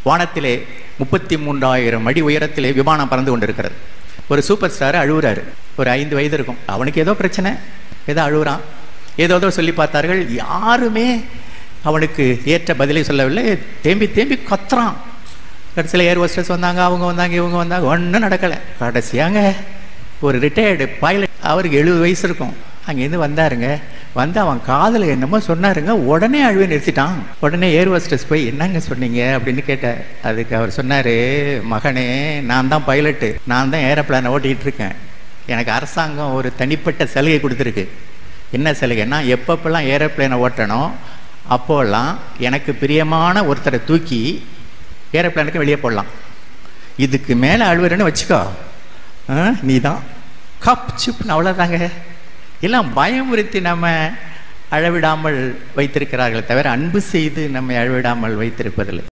வானத்திலே முப்பத்தி மூன்றாயிரம் அடி உயரத்திலே விமானம் பறந்து கொண்டிருக்கிறது ஒரு சூப்பர் ஸ்டார் அழுகுறாரு ஒரு ஐந்து வயது இருக்கும் அவனுக்கு ஏதோ பிரச்சனை ஏதோ அழுகுறான் ஏதோ ஏதோ சொல்லி பார்த்தார்கள் யாருமே அவனுக்கு ஏற்ற பதிலை சொல்லவில்லை தேம்பி தேம்பி கத்துறான் கடைசியில் ஏர் ஹோஸ்டர்ஸ் வந்தாங்க அவங்க வந்தாங்க இவங்க வந்தாங்க ஒன்றும் நடக்கலை கடைசியாங்க ஒரு ரிட்டையர்டு பைலட் அவருக்கு எழுபது வயசு இருக்கும் அங்கேருந்து வந்தாருங்க வந்து அவன் காதில் என்னமோ சொன்னாருங்க உடனே அழுவே நிறுத்திட்டான் உடனே ஏர் ஹோஸ்டர்ஸ் போய் என்னங்க சொன்னீங்க அப்படின்னு கேட்டார் அதுக்கு அவர் சொன்னார் மகனே நான் தான் பைலட்டு நான் தான் ஏரோப்ளானை ஓட்டிகிட்டு இருக்கேன் எனக்கு அரசாங்கம் ஒரு தனிப்பட்ட சலுகை கொடுத்துருக்கு என்ன சலுகைன்னா எப்பப்பெல்லாம் ஏரோப்ளேனை ஓட்டணும் அப்போல்லாம் எனக்கு பிரியமான ஒருத்தரை தூக்கி ஏரோப்ளேனுக்கு வெளியே போடலாம் இதுக்கு மேலே அழுவுறேன்னு வச்சுக்கோ நீ தான் கப் சிப்னு அவ்வளோதாங்க எல்லாம் பயமுறுத்தி நம்ம அழவிடாமல் வைத்திருக்கிறார்கள் தவிர அன்பு செய்து நம்மை அழவிடாமல் வைத்திருப்பதில்லை